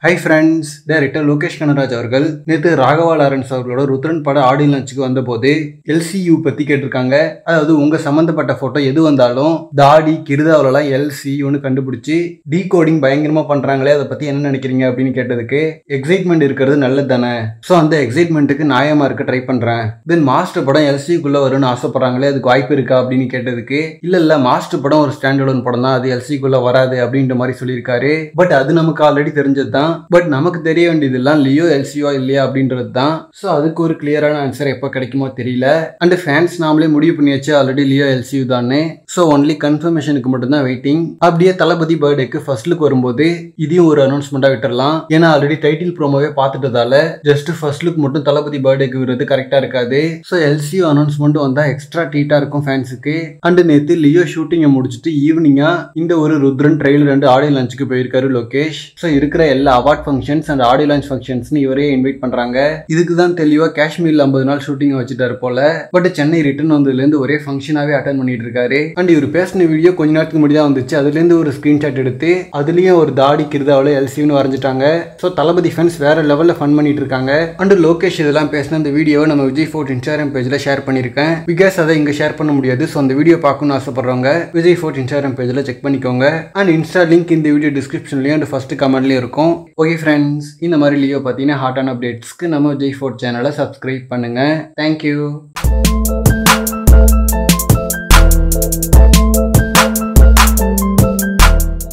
high friends director Lokesh Kanagaraj அவர்கள் நேற்று Raghava Lawrence அவர்களோட ருத்ரன் பட ஆடியோ லான்ச்சுக்கு வந்தபோது எல்சியூ பற்றி கேட்டிருக்காங்க அதாவது உங்கள் சம்மந்தப்பட்ட ஃபோட்டோ எது வந்தாலும் தாடி கிருதாவிலலாம் எல்சியூன்னு கண்டுபிடிச்சி டீகோடிங் பயங்கரமாக பண்ணுறாங்களே அதை பற்றி என்ன நினைக்கிறீங்க அப்படின்னு கேட்டதுக்கு எக்ஸைட்மெண்ட் இருக்கிறது நல்லது தானே ஸோ அந்த எக்ஸைட்மெண்ட்டுக்கு நியாயமாக இருக்க ட்ரை பண்ணுறேன் தென் மாஸ்டர் படம் எல்சிக்குள்ளே வரும்னு ஆசைப்படுறாங்களே அதுக்கு வாய்ப்பு இருக்கா அப்படின்னு கேட்டதுக்கு இல்லை இல்லை மாஸ்டர் படம் ஒரு ஸ்டாண்டர்ட் படம் தான் அது எல்சிக்குள்ளே வராது அப்படின்ற மாதிரி சொல்லியிருக்காரு பட் அது நமக்கு ஆல்ரெடி தெரிஞ்சது தான் பட் நமக்கு தெரிய வேண்டியதெல்லாம் லியோ எல்சியோ இல்லையா அப்படின்றது தான் ஸோ அதுக்கு ஒரு கிளியரான ஆன்சர் எப்போ கிடைக்குமோ தெரியல அண்ட் ஃபேன்ஸ் நாமளே முடிவு பண்ணியாச்சு ஆல்ரெடி லியோ எல்சியூ தானே ஸோ ஒன்லி கன்ஃபர்மேஷனுக்கு மட்டும்தான் வெயிட்டிங் அப்படியே தளபதி பர்த்டேக்கு ஃபர்ஸ்ட் லுக் வரும்போது இதையும் ஒரு அனௌன்ஸ்மெண்ட்டாக விட்டுறலாம் ஏன்னா ஆல்ரெடி டைட்டில் ப்ரோமோவே பார்த்துட்டதால ஜஸ்ட் ஃபர்ஸ்ட் லுக் மட்டும் தளபதி பர்த்டேக்கு விடுறது கரெக்டாக இருக்காது ஸோ எல்சியூ அனௌன்ஸ்மெண்ட் வந்தால் எக்ஸ்ட்ரா ட்ரீட்டாக இருக்கும் ஃபேன்ஸுக்கு அண்ட் நேற்று லியோ ஷூட்டிங்கை முடிச்சுட்டு ஈவினிங்காக இந்த ஒரு ருத்ரன் ட்ரெயில் ரெண்டு ஆடியோ லான்ச்சுக்கு போயிருக்காரு லோகேஷ் ஸோ இருக்கிற எல்லா award functions and audio launch ஃபங்க்ஷன்ஸ்னு இவரே இன்வைட் பண்ணுறாங்க இதுக்கு தான் தெளிவாக காஷ்மீரில் ஐம்பது நாள் ஷூட்டிங் வச்சுட்டாரு போல பட் சென்னை ரிட்டர்ன் வந்ததுலேருந்து ஒரே ஃபங்க்ஷனாகவே அட்டன் பண்ணிட்டு இருக்காரு அண்ட் இவர் பேசின வீடியோ கொஞ்ச நேரத்துக்கு முன்னாடி தான் வந்துச்சு அதுலேருந்து ஒரு ஸ்க்ரீன்ஷாட் எடுத்து அதுலேயும் ஒரு தாடி கிருதாவில் எல்சின்னு வரைஞ்சிட்டாங்க ஸோ தளபதி ஃபேன்ஸ் வேற லெவலில் ஃபன் பண்ணிட்டு இருக்காங்க அண்ட் லோகேஷ் இதெல்லாம் பேசின அந்த வீடியோவை நம்ம விஜய் ஃபோர்ட் இன்ஸ்டாகிராம் பேஜில் ஷேர் பண்ணியிருக்கேன் பிகாஸ் அதை இங்கே ஷேர் பண்ண முடியாது ஸோ அந்த வீடியோ பார்க்கணும்னு ஆசைப்படுறவங்க விஜய் ஃபோர்ட் இன்ஸ்டாகிராம் பேஜில் செக் பண்ணிக்கோங்க அண்ட் இன்ஸ்டா லிங்க் இந்த வீடியோ டிஸ்கிரிப்ஷன்லேயும் அண்ட் ஃபர்ஸ்ட் கமெண்ட்லேயும் இருக்கும் ஓகே ஃப்ரெண்ட்ஸ் இந்த மாதிரி லியோ பார்த்தீங்கன்னா ஹாட்டான அப்டேட்ஸ்க்கு நம்ம விஜய் ஃபோர்ட் சேனலை சப்ஸ்கிரைப் பண்ணுங்கள் தேங்க்யூ